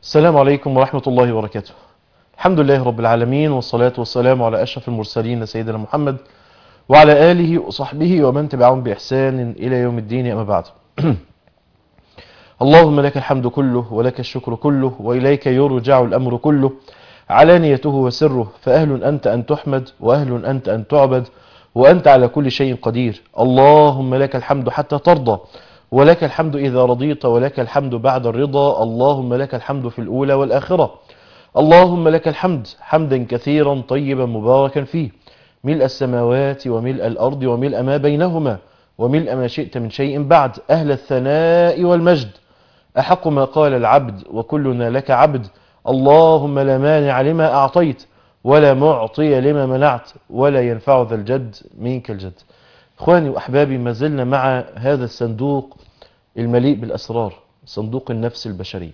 السلام عليكم ورحمة الله وبركاته الحمد لله رب العالمين والصلاة والسلام على أشرف المرسلين سيدنا محمد وعلى آله وصحبه ومن تبعهم بإحسان إلى يوم الدين أما بعد اللهم لك الحمد كله ولك الشكر كله وإليك يرجع الأمر كله علانيته وسره فأهل أنت أن تحمد وأهل أنت أن تعبد وأنت على كل شيء قدير اللهم لك الحمد حتى ترضى ولك الحمد إذا رضيت ولك الحمد بعد الرضا اللهم لك الحمد في الأولى والآخرة اللهم لك الحمد حمدا كثيرا طيبا مباركا فيه ملء السماوات وملء الأرض وملء ما بينهما وملء ما شئت من شيء بعد أهل الثناء والمجد أحق ما قال العبد وكلنا لك عبد اللهم لا مانع لما أعطيت ولا معطي لما منعت ولا ينفع ذا الجد منك الجد إخواني وأحبابي ما زلنا مع هذا الصندوق المليء بالأسرار صندوق النفس البشري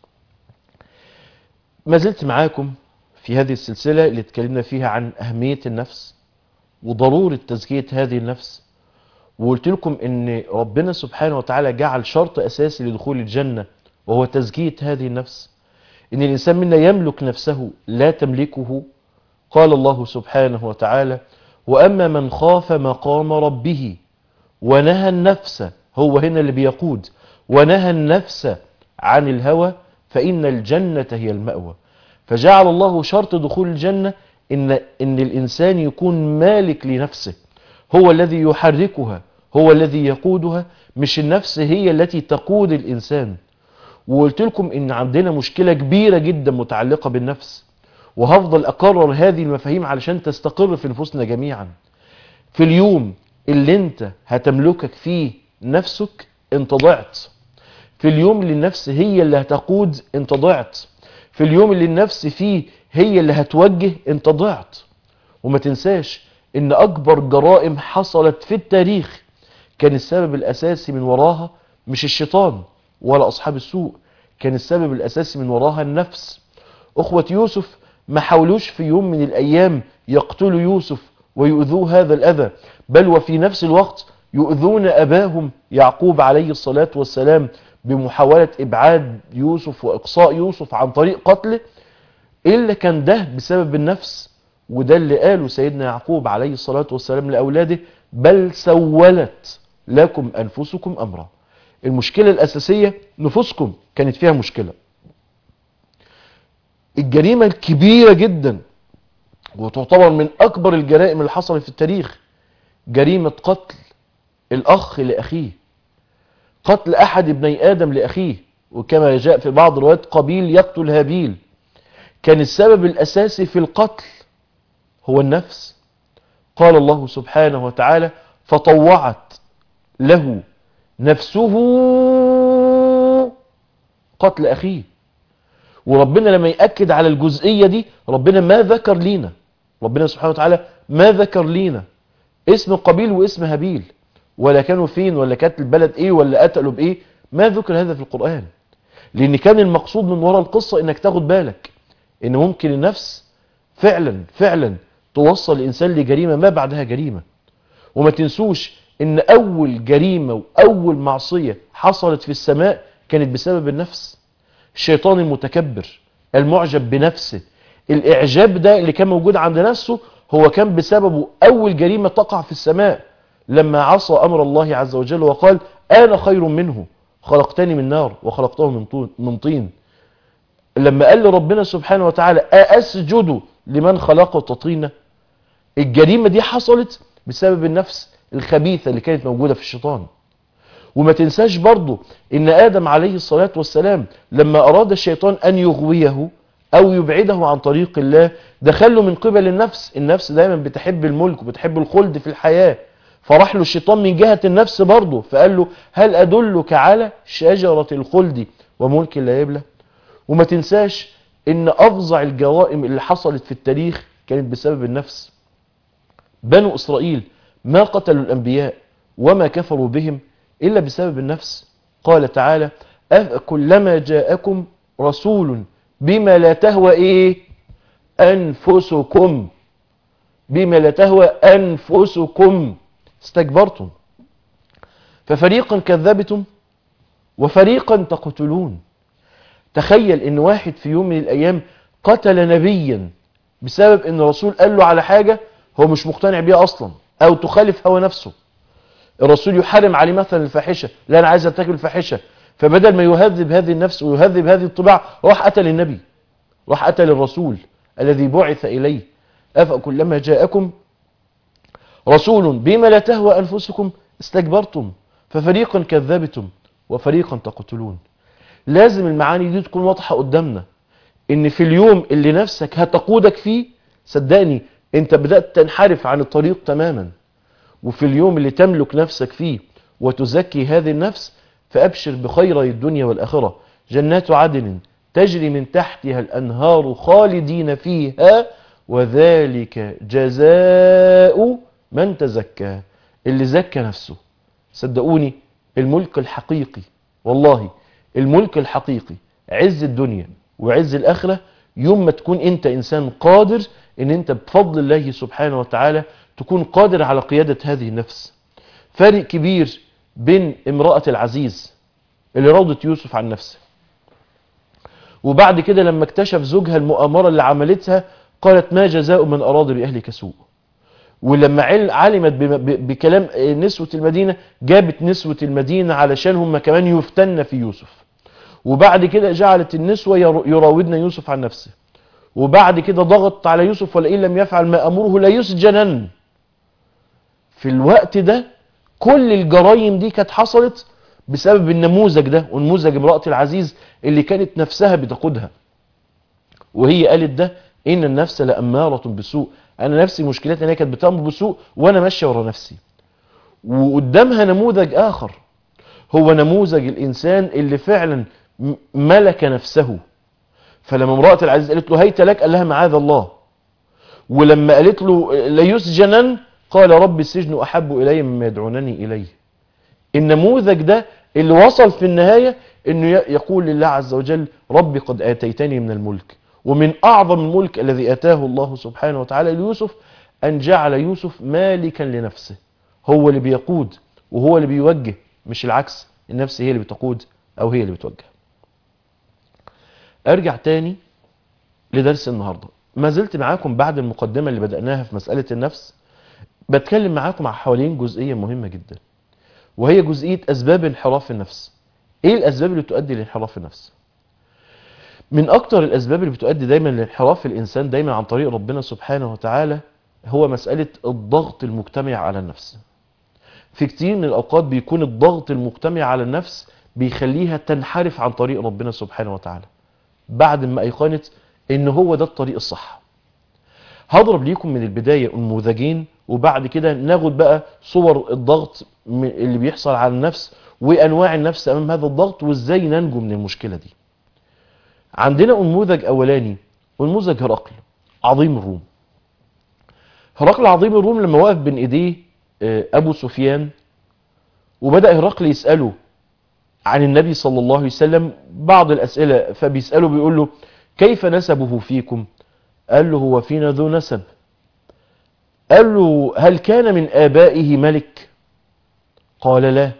ما زلت معاكم في هذه السلسلة اللي اتكلمنا فيها عن أهمية النفس وضرورة تزكية هذه النفس وقلت لكم ان ربنا سبحانه وتعالى جعل شرط أساسي لدخول الجنة وهو تزكية هذه النفس ان الإنسان منا يملك نفسه لا تملكه قال الله سبحانه وتعالى وأما من خاف مقام ربه ونهى النفس هو هنا اللي بيقود ونهى النفس عن الهوى فإن الجنة هي المأوى فجعل الله شرط دخول الجنة إن, إن الإنسان يكون مالك لنفسه هو الذي يحركها هو الذي يقودها مش النفس هي التي تقود الإنسان وقلت لكم إن عندنا مشكلة كبيرة جدا متعلقة بالنفس وهفضل أكرر هذه المفاهيم علشان تستقر في نفوسنا جميعا في اليوم اللي انت هتملكك فيه نفسك انت ضعت في اليوم اللي النفس هي اللي هتقود انت ضعت في اليوم اللي النفس فيه هي اللي هتوجه انت ضعت وما تنساش ان اكبر جرائم حصلت في التاريخ كان السبب الاساسي من وراها مش الشيطان ولا اصحاب السوء كان السبب الاساسي من وراها النفس اخوة يوسف ما حاولوش في يوم من الايام يقتلوا يوسف ويؤذوه هذا الاذى بل وفي نفس الوقت يؤذون اباهم يعقوب عليه الصلاة والسلام بمحاولة ابعاد يوسف واقصاء يوسف عن طريق قتله الا كان ده بسبب النفس وده اللي قاله سيدنا يعقوب عليه الصلاة والسلام لأولاده بل سولت لكم أنفسكم أمرا المشكلة الأساسية نفوسكم كانت فيها مشكلة الجريمة الكبيرة جدا وتعتبر من أكبر الجرائم اللي حصلت في التاريخ جريمة قتل الأخ لأخيه قتل أحد ابني آدم لأخيه وكما جاء في بعض روايات قبيل يقتل هابيل كان السبب الأساسي في القتل هو النفس قال الله سبحانه وتعالى فطوعت له نفسه قتل أخيه وربنا لما يأكد على الجزئية دي ربنا ما ذكر لينا ربنا سبحانه وتعالى ما ذكر لينا اسم قبيل واسم هابيل ولا كانوا فين ولا كانت البلد ايه ولا قتلوا بايه ما ذكر هذا في القرآن لان كان المقصود من وراء القصة انك تاخد بالك ان ممكن النفس فعلا فعلا توصل الإنسان لجريمة ما بعدها جريمة وما تنسوش ان اول جريمة واول معصية حصلت في السماء كانت بسبب النفس الشيطان المتكبر المعجب بنفسه الاعجاب ده اللي كان موجود عند نفسه هو كان بسببه اول جريمة تقع في السماء لما عصى امر الله عز وجل وقال انا خير منه خلقتني من نار وخلقته من طين لما قال لربنا سبحانه وتعالى أسجد لمن خلقه تطينا الجريمة دي حصلت بسبب النفس الخبيثة اللي كانت موجودة في الشيطان وما تنساش برضو ان آدم عليه الصلاة والسلام لما أراد الشيطان أن يغويه أو يبعده عن طريق الله دخله من قبل النفس النفس دايما بتحب الملك وبتحب الخلد في الحياة فراح له الشيطان من جهة النفس برضه فقال له هل أدلك على شجرة الخلد وملك لا يبلى وما تنساش ان افظع الجرائم اللي حصلت في التاريخ كانت بسبب النفس بنو اسرائيل ما قتلوا الانبياء وما كفروا بهم الا بسبب النفس قال تعالى كلما جاءكم رسول بما لا تهوى ايه انفسكم بما لا تهوى انفسكم استكبرتم ففريقا كذبتم وفريقا تقتلون تخيل ان واحد في يوم من الايام قتل نبيا بسبب ان الرسول قال له على حاجة هو مش مقتنع بيها اصلا او تخالف هوى نفسه الرسول يحرم عليه مثلا الفاحشة لا انا عايز ارتكب الفاحشة فبدل ما يهذب هذه النفس ويهذب هذه الطباع راح قتل النبي راح قتل الرسول الذي بعث اليه افكلما جاءكم رسول بما لا تهوى انفسكم استكبرتم ففريقا كذبتم وفريقا تقتلون لازم المعاني دي تكون واضحة قدامنا ان في اليوم اللي نفسك هتقودك فيه صدقني انت بدأت تنحرف عن الطريق تماما وفي اليوم اللي تملك نفسك فيه وتزكي هذه النفس فأبشر بخيري الدنيا والآخرة جنات عدن تجري من تحتها الأنهار خالدين فيها وذلك جزاء من تزكى اللي زكى نفسه صدقوني الملك الحقيقي والله الملك الحقيقي عز الدنيا وعز الآخرة يوم ما تكون انت انسان قادر ان انت بفضل الله سبحانه وتعالى تكون قادر على قيادة هذه النفس فارق كبير بين امرأة العزيز اللي راضت يوسف عن نفسه وبعد كده لما اكتشف زوجها المؤامرة اللي عملتها قالت ما جزاء من أراد بأهلك سوء ولما علمت بكلام نسوة المدينة جابت نسوة المدينة علشان هم كمان يفتن في يوسف وبعد كده جعلت النسوة يراودن يوسف عن نفسه وبعد كده ضغط على يوسف ولئن لم يفعل ما أمره لا يسجنن في الوقت ده كل الجرائم دي كانت حصلت بسبب النموذج ده ونموذج امرأة العزيز اللي كانت نفسها بتقودها وهي قالت ده إن النفس لأمارة بسوء أنا نفسي مشكلتي أنها كانت بتأمر بسوء وأنا ماشية ورا نفسي وقدامها نموذج آخر هو نموذج الإنسان اللي فعلا ملك نفسه فلما امرأة العزيز قالت له هيت لك قال لها معاذ الله ولما قالت له ليسجنن قال رب السجن أحب إلي مما يدعونني إليه النموذج ده اللي وصل في النهاية انه يقول لله عز وجل ربي قد آتيتني من الملك ومن أعظم الملك الذي أتاه الله سبحانه وتعالى ليوسف أن جعل يوسف مالكا لنفسه هو اللي بيقود وهو اللي بيوجه مش العكس النفس هي اللي بتقود أو هي اللي بتوجه أرجع تاني لدرس النهاردة ما زلت معاكم بعد المقدمة اللي بدأناها في مسألة النفس بتكلم معاكم حوالين جزئية مهمة جدا وهي جزئية أسباب انحراف النفس إيه الأسباب اللي تؤدي لانحراف النفس من أكتر الأسباب اللي بتؤدي دايما لانحراف الإنسان دايما عن طريق ربنا سبحانه وتعالى هو مسألة الضغط المجتمع على النفس في كتير من الأوقات بيكون الضغط المجتمع على النفس بيخليها تنحرف عن طريق ربنا سبحانه وتعالى بعد ما أيقنت إن هو ده الطريق الصح هضرب ليكم من البداية نموذجين وبعد كده ناخد بقى صور الضغط اللي بيحصل على النفس وأنواع النفس أمام هذا الضغط وإزاي ننجو من المشكلة دي عندنا نموذج أولاني ونموذج هرقل عظيم الروم هرقل عظيم الروم لما وقف بين إيديه أبو سفيان وبدأ هرقل يسأله عن النبي صلى الله عليه وسلم بعض الأسئلة فبيسأله بيقول له كيف نسبه فيكم قال له هو فينا ذو نسب قال له هل كان من آبائه ملك قال لا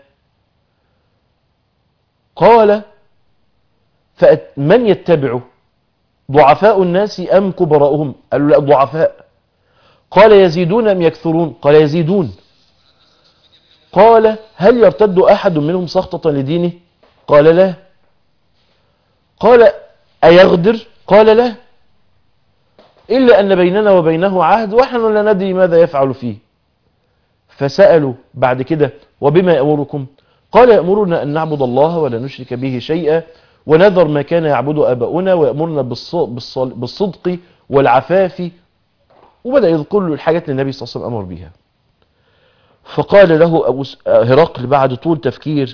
قال فمن يتبعه ضعفاء الناس أم كبراؤهم قال له لا ضعفاء قال يزيدون أم يكثرون قال يزيدون قال هل يرتد أحد منهم سخطة لدينه قال لا قال أيغدر قال لا إلا أن بيننا وبينه عهد ونحن لا ندري ماذا يفعل فيه فسألوا بعد كده وبما يأمركم قال يأمرنا أن نعبد الله ولا نشرك به شيئا ونذر ما كان يعبد آباؤنا ويأمرنا بالصدق والعفاف وبدأ يذكر له الحاجات اللي النبي صلى الله عليه وسلم أمر بها فقال له أبو هرقل بعد طول تفكير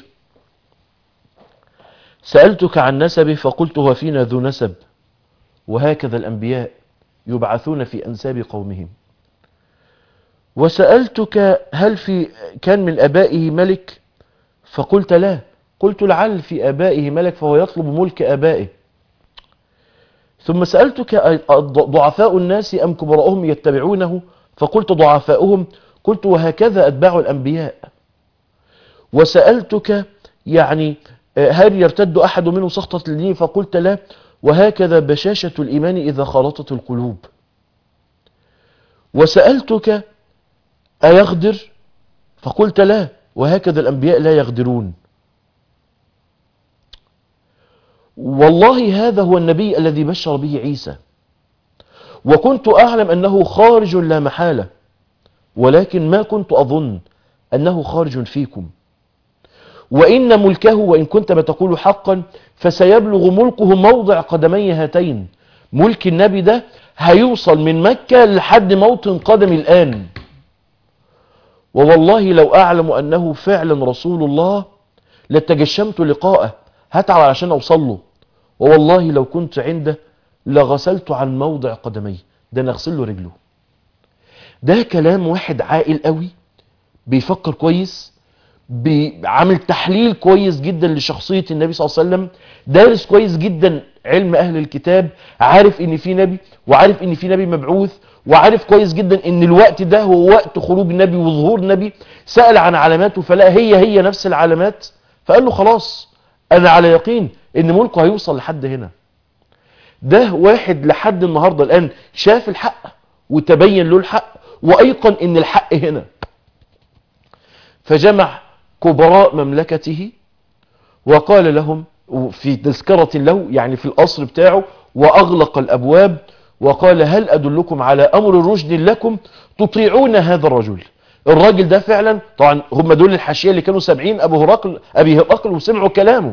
سألتك عن نسبه فقلت هو فينا ذو نسب وهكذا الأنبياء يبعثون في أنساب قومهم وسألتك هل في كان من أبائه ملك فقلت لا قلت لعل في أبائه ملك فهو يطلب ملك أبائه ثم سألتك ضعفاء الناس أم كبراءهم يتبعونه فقلت ضعفاؤهم قلت وهكذا أتباع الأنبياء وسألتك يعني آه، هل يرتد أحد منه سخطة الدين فقلت لا وهكذا بشاشة الإيمان إذا خلطت القلوب وسألتك أيغدر فقلت لا وهكذا الأنبياء لا يغدرون والله هذا هو النبي الذي بشر به عيسى وكنت أعلم أنه خارج لا محالة ولكن ما كنت أظن أنه خارج فيكم وإن ملكه وإن كنت بتقول حقا فسيبلغ ملكه موضع قدمي هاتين ملك النبي ده هيوصل من مكة لحد موطن قدمي الآن ووالله لو أعلم أنه فعلا رسول الله لتجشمت لقاءه هتعب علشان أوصل له ووالله لو كنت عنده لغسلت عن موضع قدميه ده انا اغسل له رجله ده كلام واحد عاقل قوي بيفكر كويس عامل تحليل كويس جدا لشخصية النبي صلى الله عليه وسلم دارس كويس جدا علم أهل الكتاب عارف ان في نبي وعارف ان في نبي مبعوث وعارف كويس جدا ان الوقت ده هو وقت خروج النبي وظهور النبي سأل عن علاماته فلا هي هي نفس العلامات فقال له خلاص انا على يقين ان ملكه هيوصل لحد هنا ده واحد لحد النهاردة الآن شاف الحق وتبين له الحق وأيقن ان الحق هنا فجمع كبراء مملكته وقال لهم في تذكرة له يعني في القصر بتاعه وأغلق الأبواب وقال هل أدلكم على أمر رشد لكم تطيعون هذا الرجل الراجل ده فعلا طبعا هم دول الحاشية اللي كانوا سبعين أبو هرقل أبي هرقل وسمعوا كلامه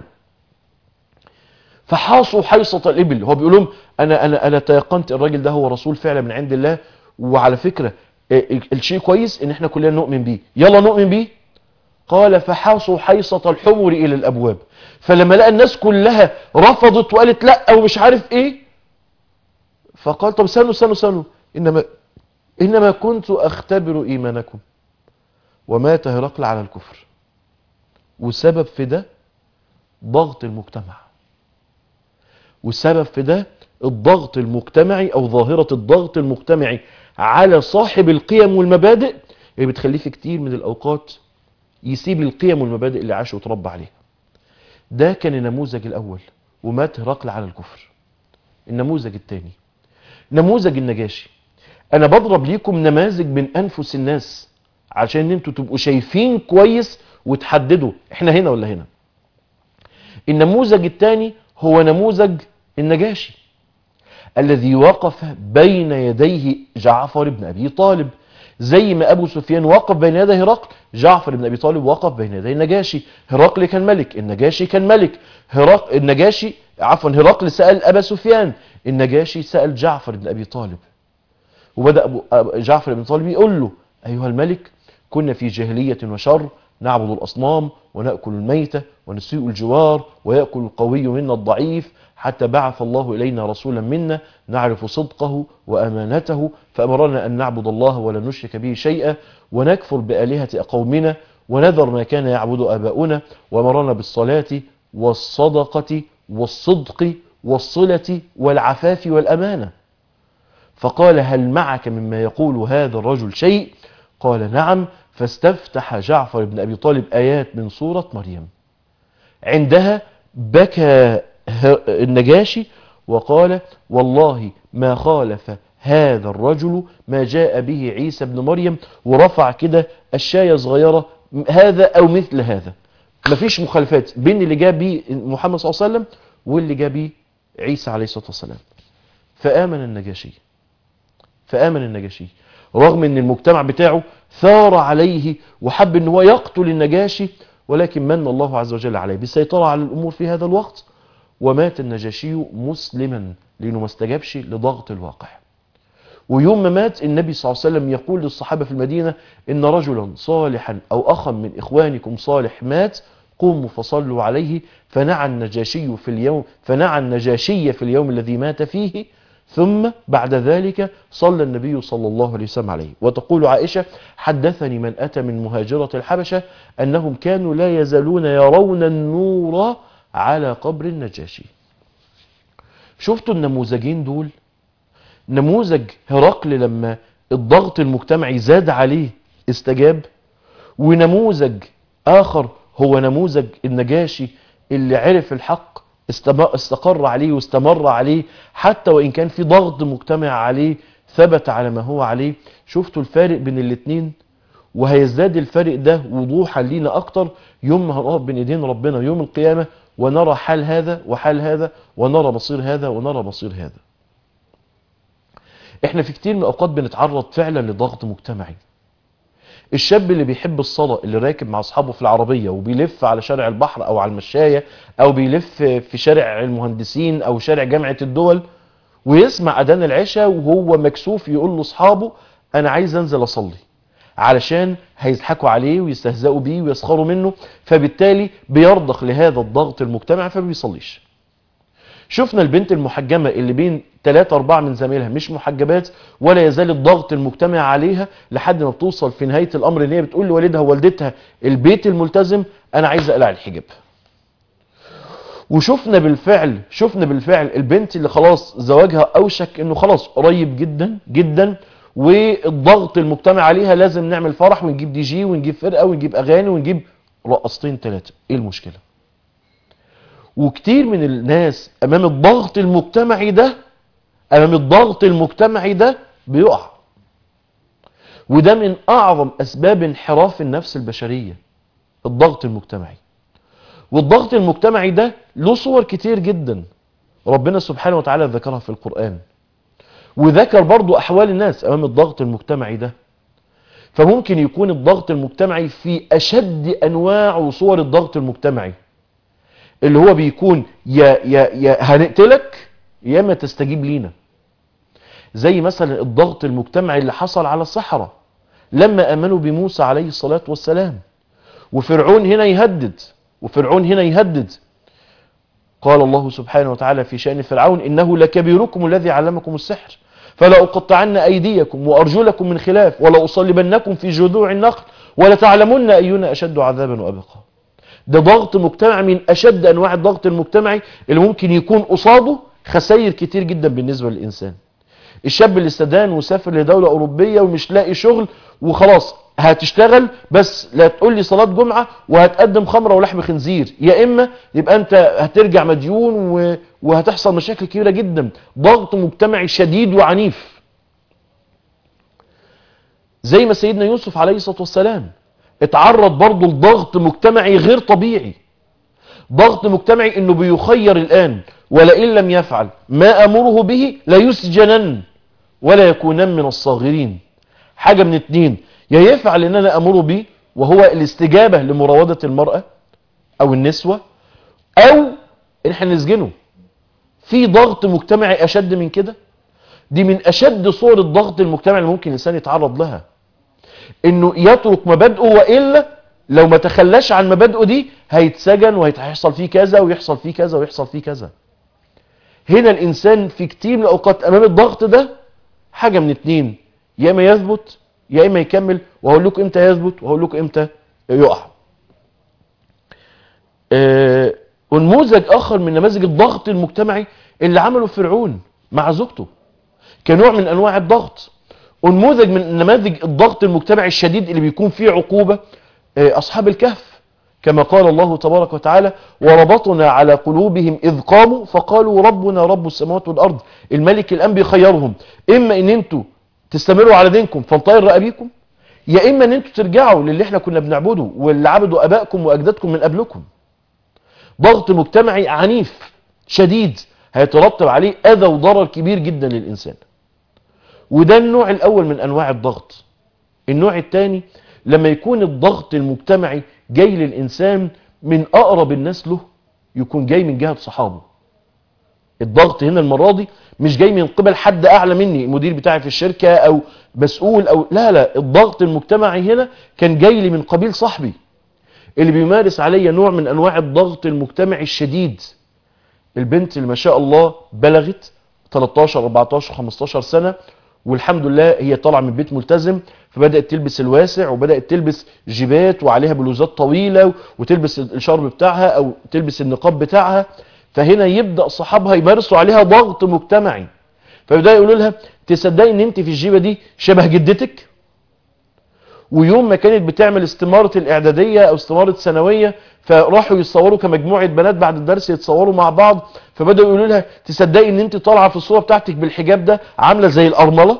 فحاصوا حيصة الإبل هو بيقول لهم أنا, أنا, أنا تيقنت الراجل ده هو رسول فعلا من عند الله وعلى فكرة الشيء كويس ان احنا كلنا نؤمن بيه يلا نؤمن بيه قال فحاصوا حيصة الحمر الى الابواب فلما لقى الناس كلها رفضت وقالت لا ومش عارف ايه فقال طب سنوا سنوا سنوا انما انما كنت اختبر ايمانكم ومات هرقل على الكفر والسبب في ده ضغط المجتمع والسبب في ده الضغط المجتمعي او ظاهرة الضغط المجتمعي على صاحب القيم والمبادئ اللي بتخليه في كتير من الاوقات يسيب القيم والمبادئ اللي عاش وتربى عليها ده كان النموذج الاول ومات هرقل على الكفر النموذج الثاني نموذج النجاشي انا بضرب ليكم نماذج من انفس الناس عشان انتوا تبقوا شايفين كويس وتحددوا احنا هنا ولا هنا النموذج الثاني هو نموذج النجاشي الذي وقف بين يديه جعفر بن أبي طالب زي ما أبو سفيان وقف بين يدي هرقل جعفر بن أبي طالب وقف بين يدي النجاشي هرقل كان ملك النجاشي كان ملك هرقل النجاشي عفوا هرقل سأل أبا سفيان النجاشي سأل جعفر بن أبي طالب وبدأ أبو جعفر بن طالب يقول له أيها الملك كنا في جاهلية وشر نعبد الأصنام ونأكل الميتة ونسيء الجوار ويأكل القوي منا الضعيف حتى بعث الله إلينا رسولا منا نعرف صدقه وأمانته فأمرنا أن نعبد الله ولا نشرك به شيئا ونكفر بآلهة قومنا ونذر ما كان يعبد آباؤنا وأمرنا بالصلاة والصدقة والصدق والصلة والعفاف والأمانة فقال هل معك مما يقول هذا الرجل شيء قال نعم فاستفتح جعفر بن أبي طالب آيات من سورة مريم عندها بكى النجاشي وقال والله ما خالف هذا الرجل ما جاء به عيسى بن مريم ورفع كده الشاية صغيرة هذا أو مثل هذا مفيش مخالفات بين اللي جاء به محمد صلى الله عليه وسلم واللي جاء به عيسى عليه الصلاة والسلام فآمن النجاشي فآمن النجاشي رغم ان المجتمع بتاعه ثار عليه وحب ان هو يقتل النجاشي ولكن من الله عز وجل عليه بالسيطرة على الامور في هذا الوقت ومات النجاشي مسلما لانه ما استجابش لضغط الواقع ويوم ما مات النبي صلى الله عليه وسلم يقول للصحابة في المدينة ان رجلا صالحا او اخا من اخوانكم صالح مات قوموا فصلوا عليه فنعى النجاشي في اليوم فنعى النجاشي في اليوم الذي مات فيه ثم بعد ذلك صلى النبي صلى الله عليه وسلم عليه وتقول عائشة حدثني من أتى من مهاجرة الحبشة أنهم كانوا لا يزالون يرون النور على قبر النجاشي شفتوا النموذجين دول نموذج هرقل لما الضغط المجتمعي زاد عليه استجاب ونموذج آخر هو نموذج النجاشي اللي عرف الحق استقر عليه واستمر عليه حتى وإن كان في ضغط مجتمع عليه ثبت على ما هو عليه شفتوا الفارق بين الاتنين وهيزداد الفرق ده وضوحا لينا اكتر يوم ما هنقف بين ايدين ربنا يوم القيامة ونرى حال هذا وحال هذا ونرى مصير هذا ونرى مصير هذا احنا في كتير من الاوقات بنتعرض فعلا لضغط مجتمعي الشاب اللي بيحب الصلاة اللي راكب مع اصحابه في العربية وبيلف على شارع البحر او على المشاية او بيلف في شارع المهندسين او شارع جامعة الدول ويسمع اذان العشاء وهو مكسوف يقول لاصحابه انا عايز انزل اصلي علشان هيضحكوا عليه ويستهزئوا بيه ويسخروا منه فبالتالي بيرضخ لهذا الضغط المجتمعي فما بيصليش شفنا البنت المحجمة اللي بين 3 4 من زميلها مش محجبات ولا يزال الضغط المجتمع عليها لحد ما بتوصل في نهاية الامر ان هي بتقول لوالدها ووالدتها البيت الملتزم انا عايز اقلع الحجاب وشفنا بالفعل شفنا بالفعل البنت اللي خلاص زواجها اوشك انه خلاص قريب جدا جدا والضغط المجتمع عليها لازم نعمل فرح ونجيب دي جي ونجيب فرقة ونجيب اغاني ونجيب رقصتين ثلاثة ايه المشكلة وكتير من الناس امام الضغط المجتمعي ده امام الضغط المجتمعي ده بيقع وده من اعظم اسباب انحراف النفس البشرية الضغط المجتمعي والضغط المجتمعي ده له صور كتير جدا ربنا سبحانه وتعالى ذكرها في القرآن وذكر برضو أحوال الناس أمام الضغط المجتمعي ده فممكن يكون الضغط المجتمعي في أشد أنواع وصور الضغط المجتمعي اللي هو بيكون يا, يا, يا هنقتلك يا ما تستجيب لينا زي مثلا الضغط المجتمعي اللي حصل على الصحراء لما أمنوا بموسى عليه الصلاة والسلام وفرعون هنا يهدد وفرعون هنا يهدد قال الله سبحانه وتعالى في شأن فرعون إنه لكبيركم الذي علمكم السحر فلا أقطعن أيديكم وأرجلكم من خلاف ولا أصلبنكم في جذوع النخل ولا تعلمن أينا أشد عذابا وأبقى ده ضغط مجتمع من أشد أنواع الضغط المجتمعي اللي ممكن يكون قصاده خسائر كتير جدا بالنسبة للإنسان الشاب اللي استدان وسافر لدولة أوروبية ومش لاقي شغل وخلاص هتشتغل بس لا تقول لي صلاة جمعة وهتقدم خمرة ولحم خنزير يا إما يبقى أنت هترجع مديون و... وهتحصل مشاكل كبيرة جدا ضغط مجتمعي شديد وعنيف زي ما سيدنا يوسف عليه الصلاة والسلام اتعرض برضه لضغط مجتمعي غير طبيعي ضغط مجتمعي انه بيخير الآن ولئن لم يفعل ما أمره به ليسجنن ولا يكونن من الصاغرين حاجة من اتنين يا يفعل ان انا امره به وهو الاستجابة لمراودة المرأة او النسوة او ان احنا نسجنه في ضغط مجتمعي اشد من كده دي من اشد صور الضغط المجتمعي اللي ممكن الانسان يتعرض لها انه يترك مبادئه والا لو ما تخلاش عن مبادئه دي هيتسجن وهيحصل فيه كذا ويحصل فيه كذا ويحصل فيه كذا هنا الانسان في كتير من الاوقات امام الضغط ده حاجة من اتنين يا اما يثبت يا اما يكمل وهقول لكم امتى يثبت وهقول لكم امتى يقع آه ونموذج اخر من نماذج الضغط المجتمعي اللي عمله فرعون مع زوجته كنوع من انواع الضغط ونموذج من نماذج الضغط المجتمعي الشديد اللي بيكون فيه عقوبة آه اصحاب الكهف كما قال الله تبارك وتعالى وربطنا على قلوبهم إذ قاموا فقالوا ربنا رب السماوات والأرض الملك الآن بيخيرهم إما إن أنتوا تستمروا على دينكم فانطير رقابيكم يا إما أن أنتوا ترجعوا للي احنا كنا بنعبده واللي عبدوا أبائكم وأجدادكم من قبلكم ضغط مجتمعي عنيف شديد هيترتب عليه أذى وضرر كبير جدا للإنسان وده النوع الأول من أنواع الضغط النوع الثاني لما يكون الضغط المجتمعي جاي للإنسان من أقرب الناس له يكون جاي من جهة صحابه الضغط هنا المرة دي مش جاي من قبل حد أعلى مني المدير بتاعي في الشركة أو مسؤول أو لا لا الضغط المجتمعي هنا كان جاي لي من قبيل صاحبي اللي بيمارس عليا نوع من أنواع الضغط المجتمعي الشديد البنت اللي ما شاء الله بلغت 13 14 15 سنة والحمد لله هي طالعه من بيت ملتزم فبدأت تلبس الواسع وبدأت تلبس جيبات وعليها بلوزات طويلة وتلبس الشرب بتاعها او تلبس النقاب بتاعها فهنا يبدأ صحابها يمارسوا عليها ضغط مجتمعي فبدأ يقولوا لها تصدقي ان انت في الجيبة دي شبه جدتك ويوم ما كانت بتعمل استمارة الاعدادية او استمارة ثانوية فراحوا يتصوروا كمجموعة بنات بعد الدرس يتصوروا مع بعض فبدأوا يقولوا لها تصدقي ان انت طالعة في الصورة بتاعتك بالحجاب ده عاملة زي الارملة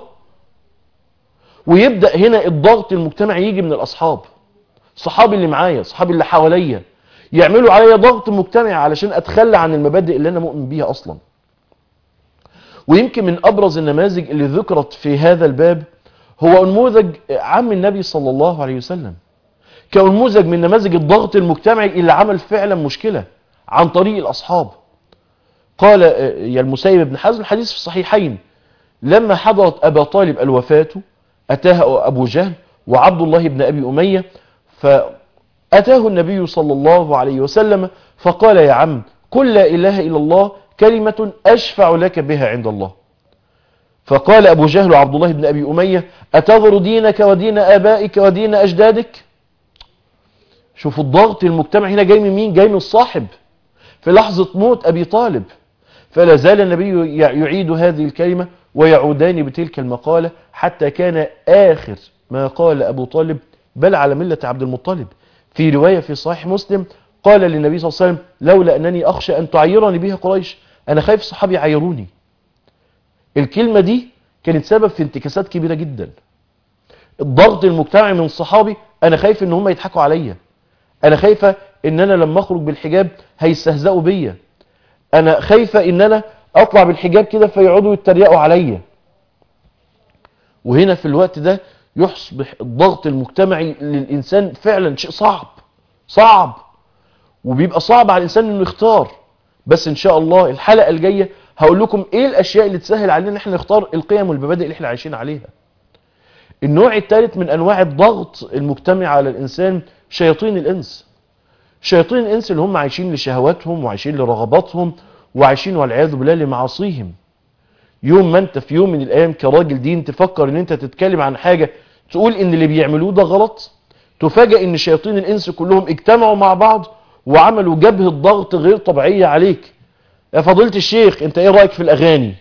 ويبدأ هنا الضغط المجتمعي يجي من الاصحاب صحابي اللي معايا صحابي اللي حواليا يعملوا عليا ضغط مجتمعي علشان اتخلى عن المبادئ اللي انا مؤمن بيها اصلا ويمكن من ابرز النماذج اللي ذكرت في هذا الباب هو نموذج عم النبي صلى الله عليه وسلم كنموذج من نماذج الضغط المجتمعي اللي عمل فعلا مشكلة عن طريق الأصحاب قال يا المسيب بن حزم الحديث في الصحيحين لما حضرت أبا طالب الوفاة أتاه أبو جهل وعبد الله بن أبي أمية فأتاه النبي صلى الله عليه وسلم فقال يا عم قل لا إله إلا الله كلمة أشفع لك بها عند الله فقال أبو جهل وعبد الله بن أبي أمية أتذر دينك ودين آبائك ودين أجدادك شوفوا الضغط المجتمع هنا جاي من مين جاي من الصاحب في لحظة موت أبي طالب فلا زال النبي يعيد هذه الكلمة ويعودان بتلك المقالة حتى كان آخر ما قال أبو طالب بل على ملة عبد المطلب في رواية في صحيح مسلم قال للنبي صلى الله عليه وسلم لولا أنني أخشى أن تعيرني بها قريش أنا خايف صحابي يعيروني الكلمة دي كانت سبب في انتكاسات كبيرة جدا الضغط المجتمعي من صحابي أنا خايف أن هم يضحكوا عليا أنا خايفة أن أنا لما أخرج بالحجاب هيستهزئوا بيا أنا خايفة أن أنا أطلع بالحجاب كده فيقعدوا يتريقوا عليا وهنا في الوقت ده يصبح الضغط المجتمعي للإنسان فعلا شيء صعب صعب وبيبقى صعب على الإنسان أنه يختار بس إن شاء الله الحلقة الجاية هقول لكم إيه الأشياء اللي تسهل علينا إحنا نختار القيم والمبادئ اللي إحنا عايشين عليها النوع الثالث من أنواع الضغط المجتمع على الإنسان شياطين الإنس شياطين الإنس اللي هم عايشين لشهواتهم وعايشين لرغباتهم وعايشين والعياذ بالله لمعاصيهم يوم ما انت في يوم من الايام كراجل دين تفكر ان انت تتكلم عن حاجة تقول ان اللي بيعملوه ده غلط تفاجئ ان شياطين الانس كلهم اجتمعوا مع بعض وعملوا جبهة ضغط غير طبيعية عليك يا فضيلة الشيخ انت ايه رأيك في الاغاني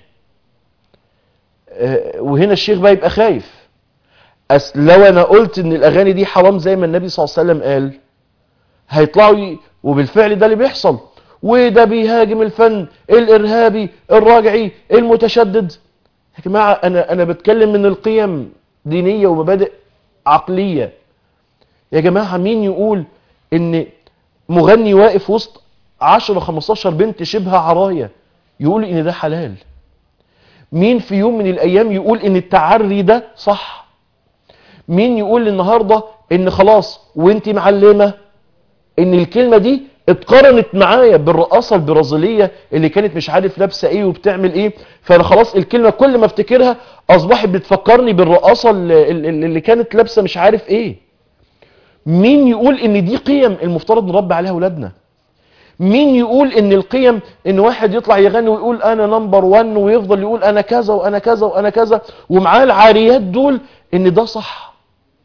اه وهنا الشيخ بقى يبقى خايف أس لو انا قلت ان الاغاني دي حرام زي ما النبي صلى الله عليه وسلم قال هيطلعوا ي... وبالفعل ده اللي بيحصل وده بيهاجم الفن الارهابي الراجعي المتشدد يا جماعه انا انا بتكلم من القيم دينيه ومبادئ عقليه يا جماعه مين يقول ان مغني واقف وسط 10 15 بنت شبه عرايه يقول ان ده حلال مين في يوم من الايام يقول ان التعري ده صح مين يقول النهارده ان خلاص وانت معلمه ان الكلمه دي اتقارنت معايا بالرقاصة البرازيلية اللي كانت مش عارف لابسة ايه وبتعمل ايه فانا خلاص الكلمة كل ما افتكرها اصبحت بتفكرني بالرقاصة اللي, اللي كانت لابسة مش عارف ايه مين يقول ان دي قيم المفترض نربي عليها اولادنا مين يقول ان القيم ان واحد يطلع يغني ويقول انا نمبر وان ويفضل يقول انا كذا وانا كذا وانا كذا ومعاه العاريات دول ان ده صح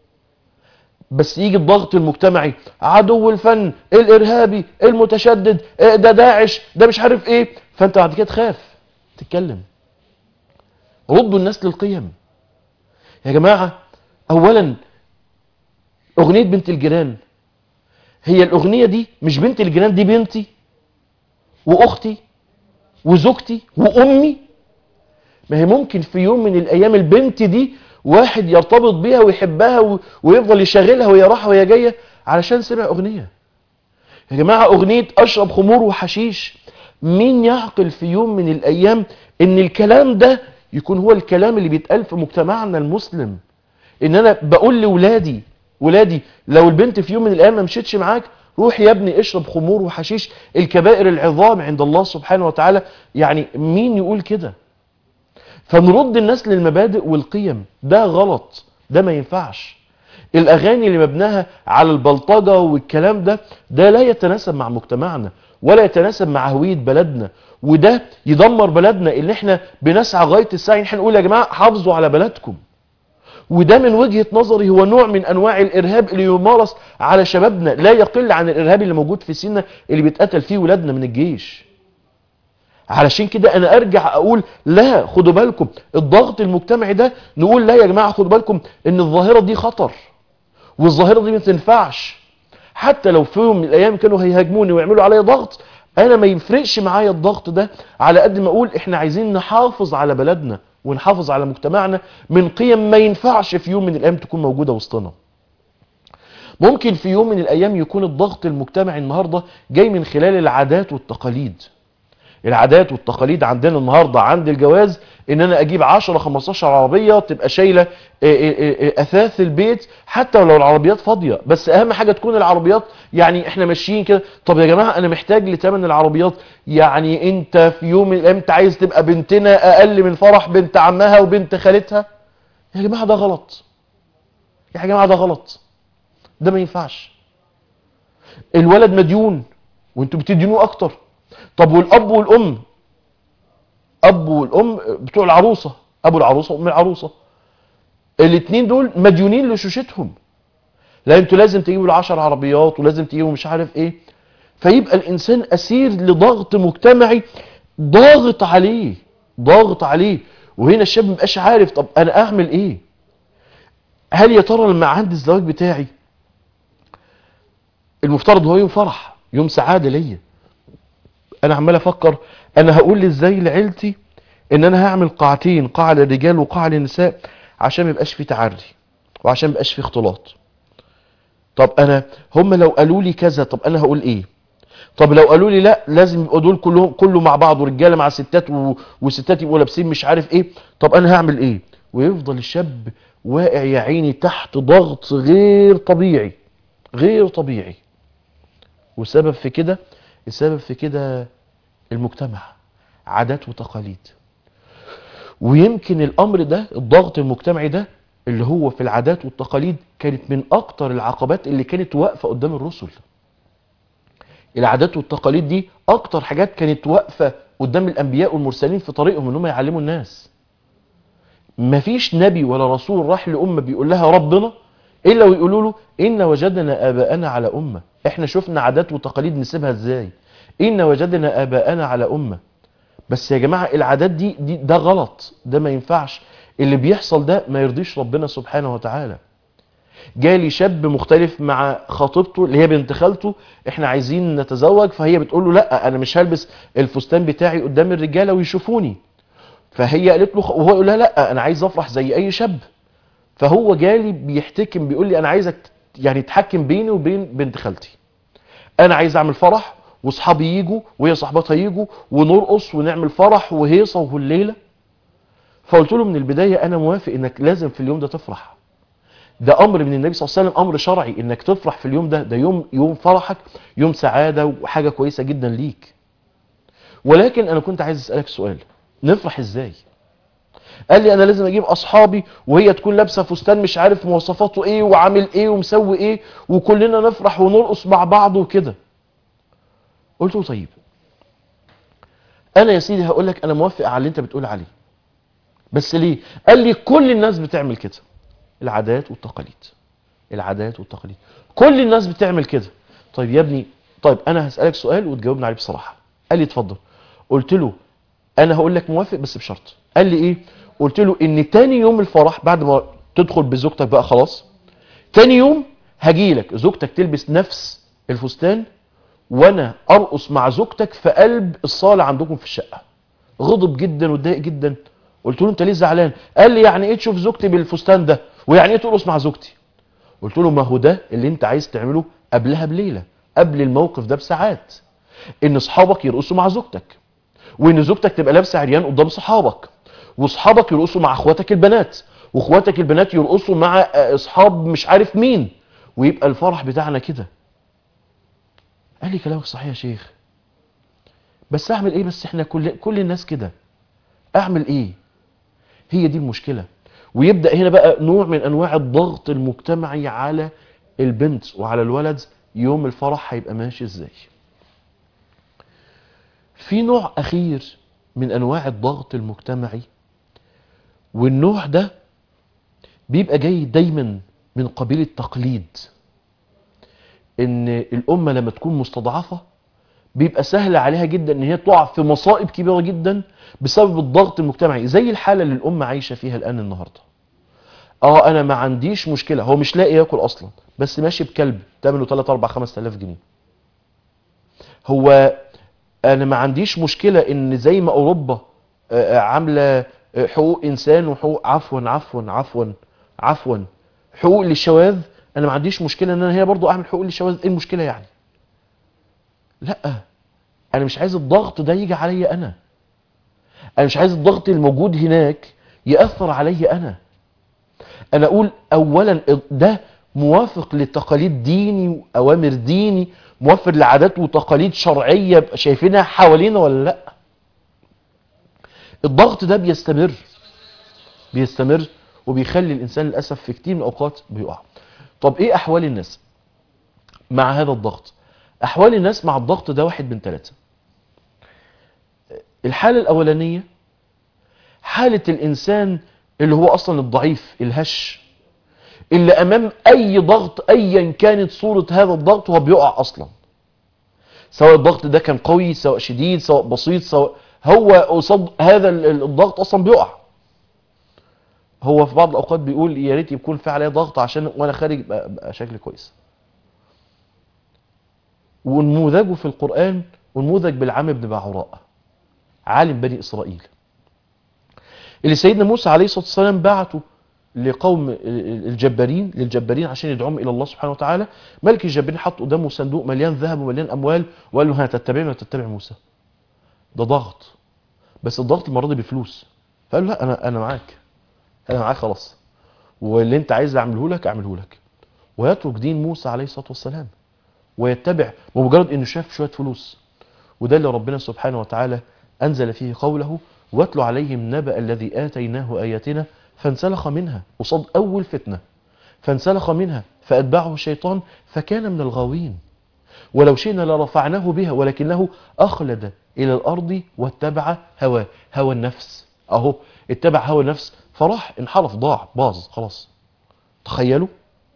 بس يجي الضغط المجتمعي عدو الفن الارهابي المتشدد ده داعش ده مش عارف ايه فانت بعد كده تخاف تتكلم ردوا الناس للقيم يا جماعة اولا اغنية بنت الجيران هي الاغنية دي مش بنت الجيران دي بنتي واختي وزوجتي وامي ما هي ممكن في يوم من الايام البنت دي واحد يرتبط بيها ويحبها ويفضل يشغلها وهي رايحه وهي جايه علشان سمع اغنيه يا جماعه اغنيه اشرب خمور وحشيش مين يعقل في يوم من الايام ان الكلام ده يكون هو الكلام اللي بيتقال في مجتمعنا المسلم ان انا بقول لاولادي ولادي لو البنت في يوم من الايام ما مشيتش معاك روح يا ابني اشرب خمور وحشيش الكبائر العظام عند الله سبحانه وتعالى يعني مين يقول كده فنرد الناس للمبادئ والقيم ده غلط ده ما ينفعش الاغاني اللي مبناها على البلطجة والكلام ده ده لا يتناسب مع مجتمعنا ولا يتناسب مع هوية بلدنا وده يدمر بلدنا اللي احنا بنسعى غاية السعي احنا نقول يا جماعة حافظوا على بلدكم وده من وجهة نظري هو نوع من انواع الارهاب اللي يمارس على شبابنا لا يقل عن الارهاب اللي موجود في سينا اللي بيتقتل فيه ولادنا من الجيش علشان كده انا ارجع اقول لا خدوا بالكم الضغط المجتمعي ده نقول لا يا جماعة خدوا بالكم ان الظاهرة دي خطر والظاهره دي ما تنفعش حتى لو في يوم من الايام كانوا هيهاجموني ويعملوا عليا ضغط انا ما يفرقش معايا الضغط ده على قد ما اقول احنا عايزين نحافظ على بلدنا ونحافظ على مجتمعنا من قيم ما ينفعش في يوم من الايام تكون موجوده وسطنا ممكن في يوم من الايام يكون الضغط المجتمعي النهارده جاي من خلال العادات والتقاليد العادات والتقاليد عندنا النهارده عند الجواز ان انا اجيب 10 15 عربيه تبقى شايله آه، آه، آه، اثاث البيت حتى ولو العربيات فاضيه بس اهم حاجه تكون العربيات يعني احنا ماشيين كده طب يا جماعه انا محتاج لثمن العربيات يعني انت في يوم من الايام انت عايز تبقى بنتنا اقل من فرح بنت عمها وبنت خالتها يا جماعه ده غلط يا جماعه ده غلط ده ما ينفعش الولد مديون وانتوا بتدينوه اكتر طب والاب والام اب والام بتوع العروسه ابو العروسه وام العروسه الاثنين دول مديونين لشوشتهم لا انتوا لازم تجيبوا العشر عربيات ولازم تجيبوا مش عارف ايه فيبقى الانسان اسير لضغط مجتمعي ضاغط عليه ضاغط عليه وهنا الشاب مبقاش عارف طب انا اعمل ايه هل يا ترى لما عندي الزواج بتاعي المفترض هو يوم فرح يوم سعاده ليا انا عمال افكر انا هقول ازاي لعيلتي ان انا هعمل قاعتين قاعه للرجال وقاعه للنساء عشان ما يبقاش في تعري وعشان ما يبقاش في اختلاط طب انا هم لو قالوا لي كذا طب انا هقول ايه طب لو قالوا لي لا لازم يبقوا دول كلهم كله مع بعض ورجاله مع ستات و... وستات يبقوا لابسين مش عارف ايه طب انا هعمل ايه ويفضل الشاب واقع يا عيني تحت ضغط غير طبيعي غير طبيعي والسبب في كده السبب في كده المجتمع عادات وتقاليد ويمكن الامر ده الضغط المجتمعي ده اللي هو في العادات والتقاليد كانت من اكتر العقبات اللي كانت واقفه قدام الرسل العادات والتقاليد دي اكتر حاجات كانت واقفه قدام الانبياء والمرسلين في طريقهم ان هم يعلموا الناس مفيش نبي ولا رسول راح لامه بيقول لها ربنا الا ويقولوا له ان وجدنا اباءنا على امه احنا شفنا عادات وتقاليد نسيبها ازاي ان وجدنا اباءنا على امه بس يا جماعه العادات دي, دي ده غلط ده ما ينفعش اللي بيحصل ده ما يرضيش ربنا سبحانه وتعالى جالي شاب مختلف مع خطيبته اللي هي بنت خالته احنا عايزين نتزوج فهي بتقول له لا انا مش هلبس الفستان بتاعي قدام الرجاله ويشوفوني فهي قالت له وهو يقول لها لا انا عايز افرح زي اي شاب فهو جالي بيحتكم بيقول لي انا عايزك يعني تحكم بيني وبين بنت خالتي انا عايز اعمل فرح واصحابي يجوا وهي صاحباتها يجوا ونرقص ونعمل فرح وهيصه وهليله فقلت له من البدايه انا موافق انك لازم في اليوم ده تفرح ده امر من النبي صلى الله عليه وسلم امر شرعي انك تفرح في اليوم ده ده يوم يوم فرحك يوم سعاده وحاجه كويسه جدا ليك ولكن انا كنت عايز اسالك سؤال نفرح ازاي قال لي انا لازم اجيب اصحابي وهي تكون لابسه فستان مش عارف مواصفاته ايه وعامل ايه ومسوي ايه وكلنا نفرح ونرقص مع بعض وكده قلت له طيب انا يا سيدي هقول لك انا موافق على اللي انت بتقول عليه بس ليه قال لي كل الناس بتعمل كده العادات والتقاليد العادات والتقاليد كل الناس بتعمل كده طيب يا ابني طيب انا هسالك سؤال وتجاوبني عليه بصراحه قال لي اتفضل قلت له انا هقول لك موافق بس بشرط قال لي ايه قلت له ان تاني يوم الفرح بعد ما تدخل بزوجتك بقى خلاص تاني يوم هجي لك زوجتك تلبس نفس الفستان وانا ارقص مع زوجتك في قلب الصاله عندكم في الشقه غضب جدا واتضايق جدا قلت له انت ليه زعلان قال لي يعني ايه تشوف زوجتي بالفستان ده ويعني ايه ترقص مع زوجتي قلت له ما هو ده اللي انت عايز تعمله قبلها بليله قبل الموقف ده بساعات ان اصحابك يرقصوا مع زوجتك وان زوجتك تبقى لابسه عريان قدام صحابك واصحابك يرقصوا مع اخواتك البنات واخواتك البنات يرقصوا مع اصحاب مش عارف مين ويبقى الفرح بتاعنا كده قال لي كلامك صحيح يا شيخ بس اعمل ايه بس احنا كل كل الناس كده اعمل ايه هي دي المشكله ويبدا هنا بقى نوع من انواع الضغط المجتمعي على البنت وعلى الولد يوم الفرح هيبقى ماشي ازاي في نوع اخير من انواع الضغط المجتمعي والنوع ده بيبقى جاي دايما من قبيل التقليد ان الامه لما تكون مستضعفه بيبقى سهل عليها جدا ان هي تقع في مصائب كبيره جدا بسبب الضغط المجتمعي زي الحاله اللي الامه عايشه فيها الان النهارده اه انا ما عنديش مشكله هو مش لاقي ياكل اصلا بس ماشي بكلب ثمنه 3 4 5000 جنيه هو انا ما عنديش مشكله ان زي ما اوروبا آه، آه، عامله آه، حقوق انسان وحقوق عفوا عفوا عفوا عفوا حقوق للشواذ انا ما عنديش مشكله ان انا هنا برضو اعمل حقوق للشواذ ايه المشكله يعني لا انا مش عايز الضغط ده يجي عليا انا انا مش عايز الضغط الموجود هناك ياثر عليا انا انا اقول اولا ده موافق لتقاليد ديني واوامر ديني موفر لعادات وتقاليد شرعيه شايفينها حوالينا ولا لا الضغط ده بيستمر بيستمر وبيخلي الانسان للاسف في كتير من الاوقات بيقع طب ايه احوال الناس مع هذا الضغط احوال الناس مع الضغط ده واحد من ثلاثة الحالة الاولانية حالة الانسان اللي هو اصلا الضعيف الهش اللي امام اي ضغط ايا كانت صورة هذا الضغط هو بيقع اصلا سواء الضغط ده كان قوي سواء شديد سواء بسيط سواء هو قصاد هذا ال- الضغط اصلا بيقع هو في بعض الاوقات بيقول يا ريت يكون في عليا ضغط عشان وانا خارج بقى, بقى شكلي كويس ونموذجه في القرآن ونموذج بالعام بن باعوراء عالم بني إسرائيل اللي سيدنا موسى عليه الصلاة والسلام بعته لقوم الجبارين للجبارين عشان يدعوهم إلى الله سبحانه وتعالى ملك الجبارين حط قدامه صندوق مليان ذهب ومليان أموال وقال له هتتبعني وتتبع موسى ده ضغط بس الضغط المرة دي بفلوس فقال له لا أنا أنا معاك أنا معاك خلاص واللي أنت عايز أعمله لك أعمله لك ويترك دين موسى عليه الصلاة والسلام ويتبع بمجرد انه شاف شويه فلوس وده اللي ربنا سبحانه وتعالى انزل فيه قوله واتلو عليهم نبأ الذي اتيناه اياتنا فانسلخ منها قصاد اول فتنه فانسلخ منها فاتبعه الشيطان فكان من الغاوين ولو شئنا لرفعناه بها ولكنه اخلد الى الارض واتبع هواه هوى النفس اهو اتبع هوى النفس فراح انحرف ضاع باظ خلاص تخيلوا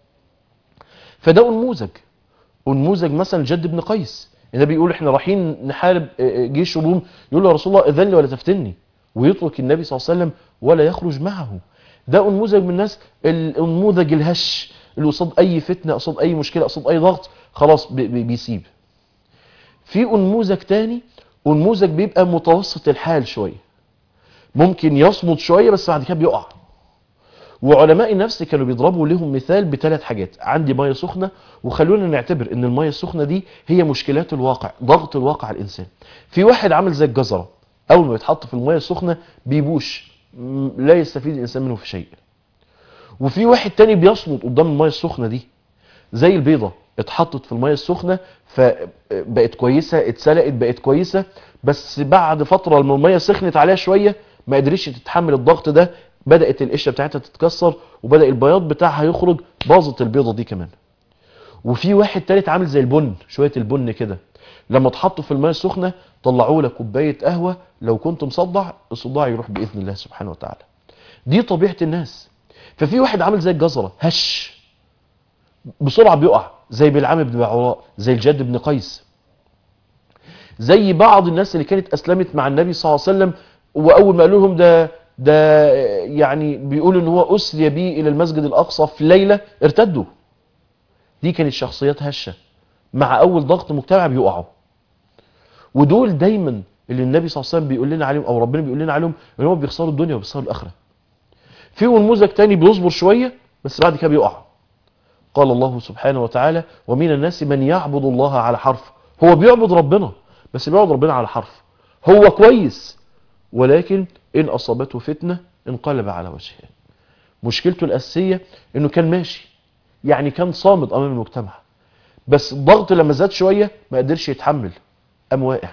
فده نموذج ونموذج مثلا جد بن قيس ده بيقول احنا رايحين نحارب جيش الروم يقول له يا رسول الله اذن لي ولا تفتني ويترك النبي صلى الله عليه وسلم ولا يخرج معه ده نموذج من الناس النموذج الهش اللي قصاد اي فتنه قصاد اي مشكله قصاد اي ضغط خلاص بي- بي- بيسيب في نموذج تاني ونموذج بيبقى متوسط الحال شويه ممكن يصمد شويه بس بعد كده بيقع وعلماء النفس كانوا بيضربوا لهم مثال بثلاث حاجات عندي ميه سخنه وخلونا نعتبر ان الميه السخنه دي هي مشكلات الواقع ضغط الواقع على الانسان في واحد عامل زي الجزره اول ما يتحط في الميه السخنه بيبوش م- لا يستفيد الانسان منه في شيء وفي واحد تاني بيصمد قدام الميه السخنه دي زي البيضه اتحطت في الميه السخنه فبقت كويسه اتسلقت بقت كويسه بس بعد فتره لما الميه سخنت عليها شويه ما قدرتش تتحمل الضغط ده بدات القشره بتاعتها تتكسر وبدا البياض بتاعها يخرج باظت البيضه دي كمان وفي واحد تالت عامل زي البن شويه البن كده لما اتحطوا في الميه السخنه طلعوا لك كوبايه قهوه لو كنت مصدع الصداع يروح باذن الله سبحانه وتعالى دي طبيعه الناس ففي واحد عامل زي الجزره هش بسرعه بيقع زي بلعام بن باعوراء زي الجد بن قيس زي بعض الناس اللي كانت اسلمت مع النبي صلى الله عليه وسلم واول ما قالوا لهم ده ده يعني بيقولوا ان هو اسري بيه الى المسجد الاقصى في ليله ارتدوا دي كانت شخصيات هشه مع اول ضغط مجتمع بيقعوا ودول دايما اللي النبي صلى الله عليه وسلم بيقول لنا عليهم او ربنا بيقول لنا عليهم ان هم بيخسروا الدنيا وبيخسروا الاخره في نموذج تاني بيصبر شويه بس بعد كده بيقع قال الله سبحانه وتعالى ومن الناس من يعبد الله على حرف هو بيعبد ربنا بس بيعبد ربنا على حرف هو كويس ولكن ان اصابته فتنه انقلب على وجهه مشكلته الاساسيه انه كان ماشي يعني كان صامد امام المجتمع بس الضغط لما زاد شويه ما قدرش يتحمل قام واقع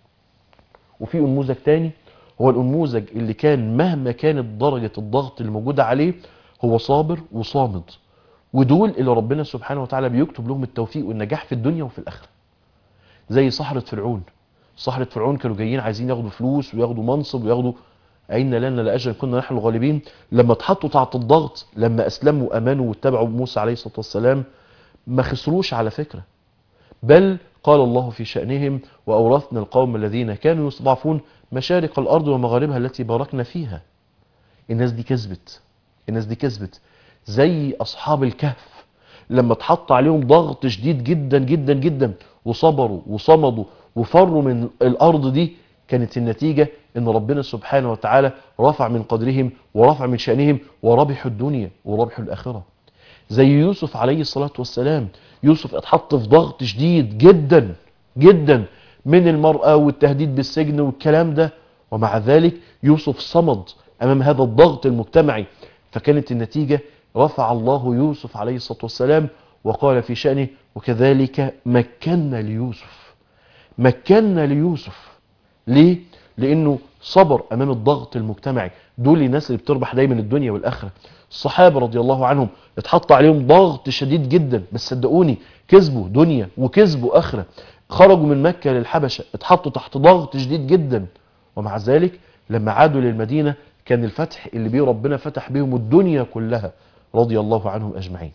وفي نموذج تاني هو النموذج اللي كان مهما كانت درجه الضغط اللي موجوده عليه هو صابر وصامد ودول اللي ربنا سبحانه وتعالى بيكتب لهم التوفيق والنجاح في الدنيا وفي الاخره زي سحرة فرعون سحرة فرعون كانوا جايين عايزين ياخدوا فلوس وياخدوا منصب وياخدوا أين لنا لأجل كنا نحن الغالبين لما اتحطوا تحت الضغط لما أسلموا وأمنوا واتبعوا موسى عليه الصلاة والسلام ما خسروش على فكرة بل قال الله في شأنهم وأورثنا القوم الذين كانوا يستضعفون مشارق الأرض ومغاربها التي باركنا فيها الناس دي كسبت الناس دي كسبت زي أصحاب الكهف لما اتحط عليهم ضغط شديد جدا جدا جدا وصبروا وصمدوا وفروا من الأرض دي كانت النتيجة ان ربنا سبحانه وتعالى رفع من قدرهم ورفع من شأنهم وربحوا الدنيا وربحوا الآخرة زي يوسف عليه الصلاة والسلام يوسف اتحط في ضغط شديد جدا جدا من المرأة والتهديد بالسجن والكلام ده ومع ذلك يوسف صمد أمام هذا الضغط المجتمعي فكانت النتيجة رفع الله يوسف عليه الصلاة والسلام وقال في شأنه وكذلك مكنا ليوسف مكنا ليوسف ليه؟ لأنه صبر أمام الضغط المجتمعي دول الناس اللي بتربح دايما الدنيا والآخرة الصحابة رضي الله عنهم اتحط عليهم ضغط شديد جدا بس صدقوني كسبوا دنيا وكسبوا آخرة خرجوا من مكة للحبشة اتحطوا تحت ضغط شديد جدا ومع ذلك لما عادوا للمدينة كان الفتح اللي بيه ربنا فتح بيهم الدنيا كلها رضي الله عنهم أجمعين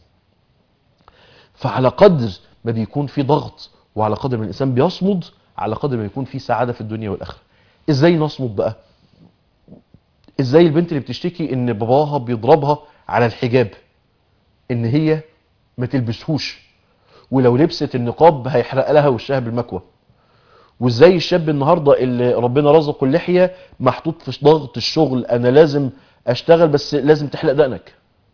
فعلى قدر ما بيكون في ضغط وعلى قدر ما الإنسان بيصمد على قدر ما يكون في سعادة في الدنيا والآخرة ازاي نصمد بقى ازاي البنت اللي بتشتكي ان باباها بيضربها على الحجاب ان هي ما تلبسهوش ولو لبست النقاب هيحرق لها وشها بالمكوى وازاي الشاب النهارده اللي ربنا رزقه اللحيه محطوط في ضغط الشغل انا لازم اشتغل بس لازم تحلق دقنك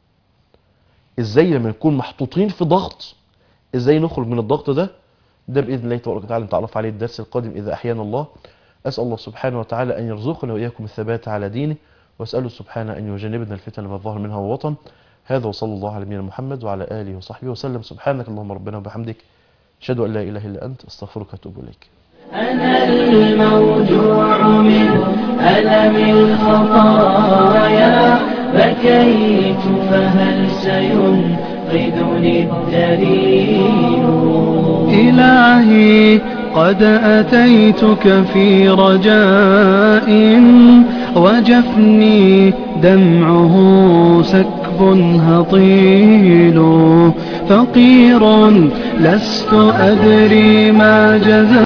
ازاي لما نكون محطوطين في ضغط ازاي نخرج من الضغط ده ده باذن الله تبارك وتعالى نتعرف عليه الدرس القادم اذا احيانا الله اسال الله سبحانه وتعالى ان يرزقنا واياكم الثبات على دينه واساله سبحانه ان يجنبنا الفتن ما ظهر منها ووطن هذا وصلى الله على نبينا محمد وعلى اله وصحبه وسلم سبحانك اللهم ربنا وبحمدك اشهد ان لا اله الا انت استغفرك واتوب اليك أنا الموجوع من ألم الخطايا بكيت فهل سينقذني الدليل إلهي قد أتيتك في رجاء وجفني دمعه سكب هطيل فقير لست أدري ما جزاء